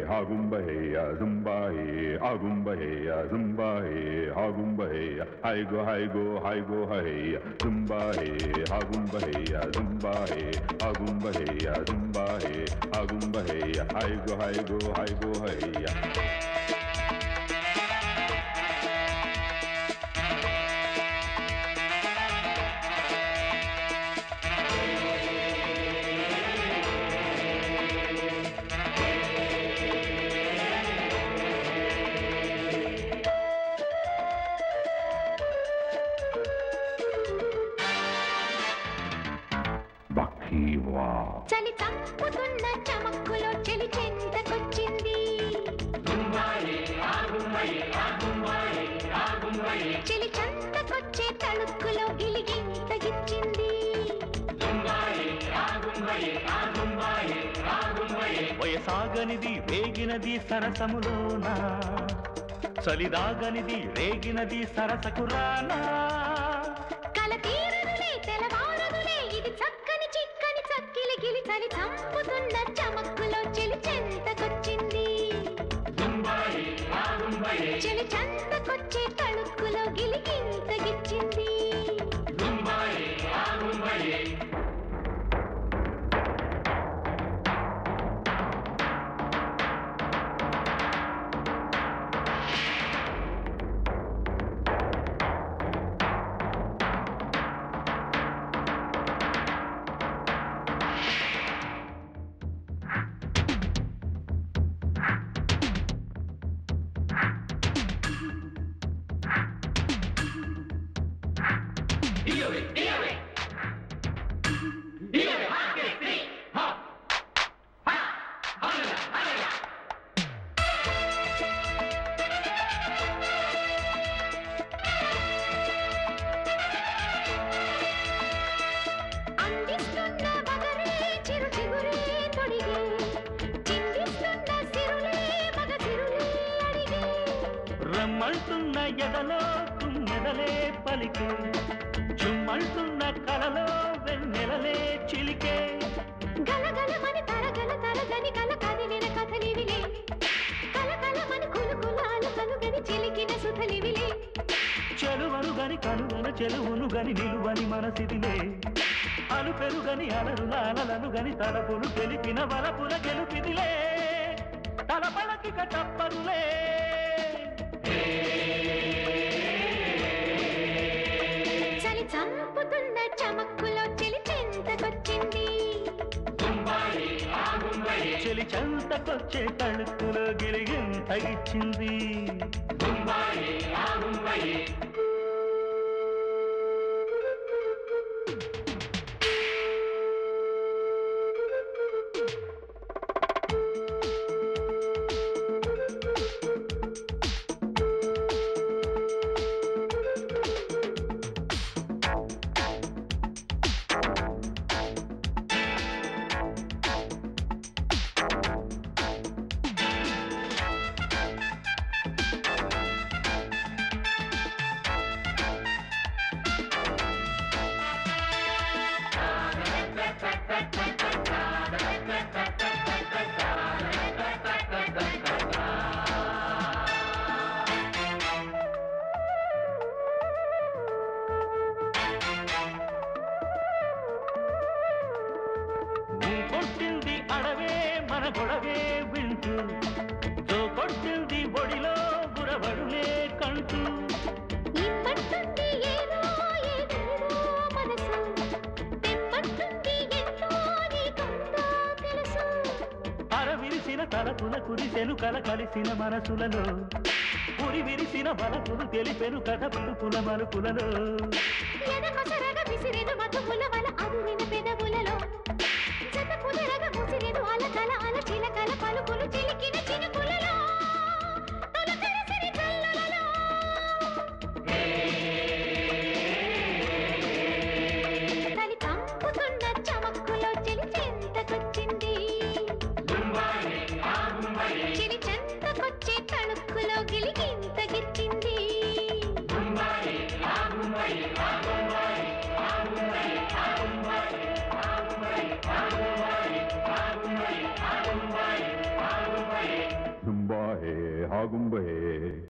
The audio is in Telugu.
hagumba hey, zumba hey, agumba hey, zumba hey, hagumba hey, hi go, hi go, hi go, hey, zumba hey, hagumba hey, zumba hey, agumba hey, zumba hey, hagumba hey, hi go, hi go, hi go, hey. Bakiwa. చలి చంపుతున్న చమక్కులో చెలి చెంతకొచ్చింది చెలి చంతకొచ్చే తళుక్కులో గిలిగింత గిచ్చింది వయసాగనిది రేగినది సరసములోన చలిదాగనిది రేగినది సరసకురానా కల తీరదులే తెలవారదులే ఇది చక్కని చిక్కని చక్కిలి గిలి చలి చంపుతున్న చమక్కులో చెలి చెంతకొచ్చింది చెలి చంతకొచ్చే తళుక్కులో గిలిగింత గిచ్చింది అందిస్తున్న వగరే చిరు చిగురే తొడిగే చిందిస్తున్న సిరులే మగ సిరులే అడిగే రమ్మంటున్న ఎదలో తుమ్మెదలే పలికే చుమ్మంటున్న కలలో వెన్నెలలే చిలికే గలగలమని తరగల తరగని కల కదిలిన కథలివిలే కలకలమని కులుకులాలు కలుగని చిలికిన సుధలివిలే చెలువను గని కలువన చెలువును గని నిలువని మనసిదిలే అలు పెరుగని అలరుల అలలను గని తలపులు తెలిపిన వలపుల గెలుపిదిలే తలపలకి కట్టప్పరులే చలి చంపుతున్న చమక్కులో చెలి చెంతకొచ్చింది చెలి చెంతకొచ్చే తళుక్కులో గిలిగిం తగిచ్చింది ఊ కొట్టింది అడవే మన గొడవే వింటూ తో కొట్టింది ఒడిలో బురబడులే కంటూ ఇప్పట్టుంది ఏదో ఏదేదో మనసు తెప్పట్టుంది ఎంతో నీకుందో తెలుసు అరవిరిసిన తలపుల కురిసెను కల కలిసిన మనసులలో ఉరి విరిసిన బలపులు తెలిపెను కథ పిలుపుల మలుపులలో ఎనకొసరగ విసిరెను మధుముల వల అదురిన పెదవులలో జత కుదరగ ముసిరెను అలకల అల చిలకల పలుకులు చిలికిన చినుకులలో తొలకరిసరి జల్లులలో చలి చంపుతున్న చమక్కులో చెలి చెంతకొచ్చింది చిలి చెంతకొచ్చే తణుక్కులో గిలిగింత గిచ్చింది ఆగుంబహే